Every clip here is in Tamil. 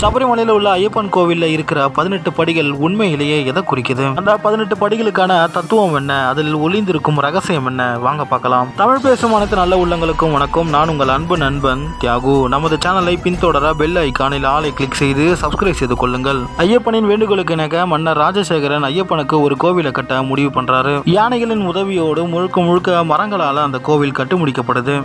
சபரிமலையில் உள்ள ஐயப்பன் கோவிலில் இருக்கிற பதினெட்டு படிகள் உண்மையிலேயே எதை குறிக்குது அந்த பதினெட்டு படிகளுக்கான தத்துவம் என்ன அதில் ஒளிந்திருக்கும் ரகசியம் என்ன வாங்க பார்க்கலாம் தமிழ் பேசும் அனைத்து நல்ல உள்ளங்களுக்கும் வணக்கம் நான் உங்கள் அன்பு நண்பன் தியாகு நமது சேனலை பின்தொடர பெல் ஐக்கானில் ஆளை கிளிக் செய்து சப்ஸ்கிரைப் செய்து கொள்ளுங்கள் ஐயப்பனின் வேண்டுகோளுக்கு இணங்க மன்னர் ராஜசேகரன் ஐயப்பனுக்கு ஒரு கோவிலை கட்ட முடிவு பண்றாரு யானைகளின் உதவியோடு முழுக்க முழுக்க மரங்களால அந்த கோவில் கட்டி முடிக்கப்படுது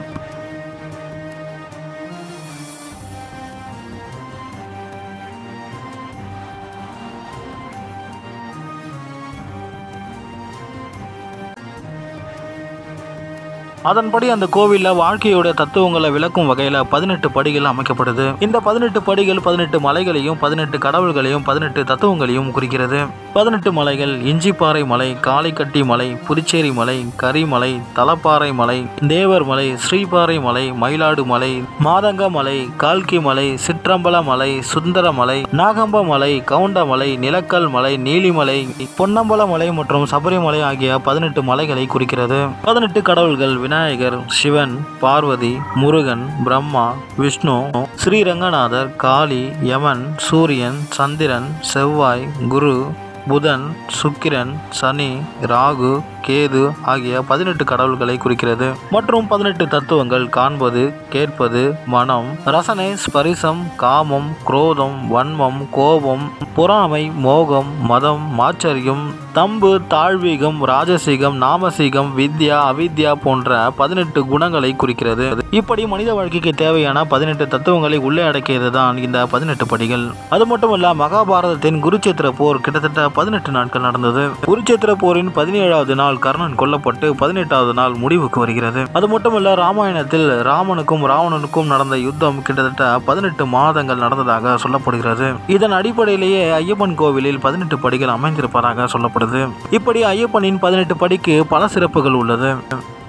அதன்படி அந்த கோவிலில் வாழ்க்கையோட தத்துவங்களை விளக்கும் வகையில் பதினெட்டு படிகள் அமைக்கப்படுது இந்த பதினெட்டு படிகள் பதினெட்டு மலைகளையும் பதினெட்டு கடவுள்களையும் பதினெட்டு தத்துவங்களையும் குறிக்கிறது பதினெட்டு மலைகள் இஞ்சிப்பாறை மலை காளிக்கட்டி மலை புதுச்சேரி மலை கரிமலை தலப்பாறை மலை தேவர் மலை ஸ்ரீபாறை மலை மயிலாடு மலை மாதங்க மலை கால்கி மலை சிற்றம்பல மலை சுந்தர மலை நாகம்ப மலை கவுண்ட மலை நிலக்கல் மலை நீலிமலை பொன்னம்பல மலை மற்றும் சபரிமலை ஆகிய பதினெட்டு மலைகளை குறிக்கிறது பதினெட்டு கடவுள்கள் விநாயகர் சிவன் பார்வதி முருகன் பிரம்மா விஷ்ணு ஸ்ரீரங்கநாதர் காளி யமன் சூரியன் சந்திரன் செவ்வாய் குரு புதன் சுக்கிரன் சனி ராகு கேது ஆகிய பதினெட்டு கடவுள்களை குறிக்கிறது மற்றும் பதினெட்டு தத்துவங்கள் காண்பது கேட்பது மனம் ரசனை ஸ்பரிசம் காமம் குரோதம் வன்மம் கோபம் பொறாமை மோகம் மதம் மாச்சரியம் தம்பு தாழ்வீகம் ராஜசீகம் நாமசீகம் வித்யா அவித்யா போன்ற பதினெட்டு குணங்களை குறிக்கிறது இப்படி மனித வாழ்க்கைக்கு தேவையான பதினெட்டு தத்துவங்களை உள்ளே அடக்கியது தான் இந்த பதினெட்டு படிகள் அது மட்டுமல்ல மகாபாரதத்தின் குருச்சேத்திர போர் கிட்டத்தட்ட பதினெட்டு நாட்கள் நடந்தது குருச்சேத்திர போரின் பதினேழாவது நாள் கர்ணன் கொல்லப்பட்டு பதினெட்டாவது நாள் முடிவுக்கு வருகிறது அது மட்டுமல்ல ராமாயணத்தில் ராமனுக்கும் ராவணனுக்கும் நடந்த யுத்தம் கிட்டத்தட்ட பதினெட்டு மாதங்கள் நடந்ததாக சொல்லப்படுகிறது இதன் அடிப்படையிலேயே ஐயப்பன் கோவிலில் பதினெட்டு படிகள் அமைந்திருப்பதாக சொல்லப்படுது இப்படி ஐயப்பனின் பதினெட்டு படிக்கு பல சிறப்புகள் உள்ளது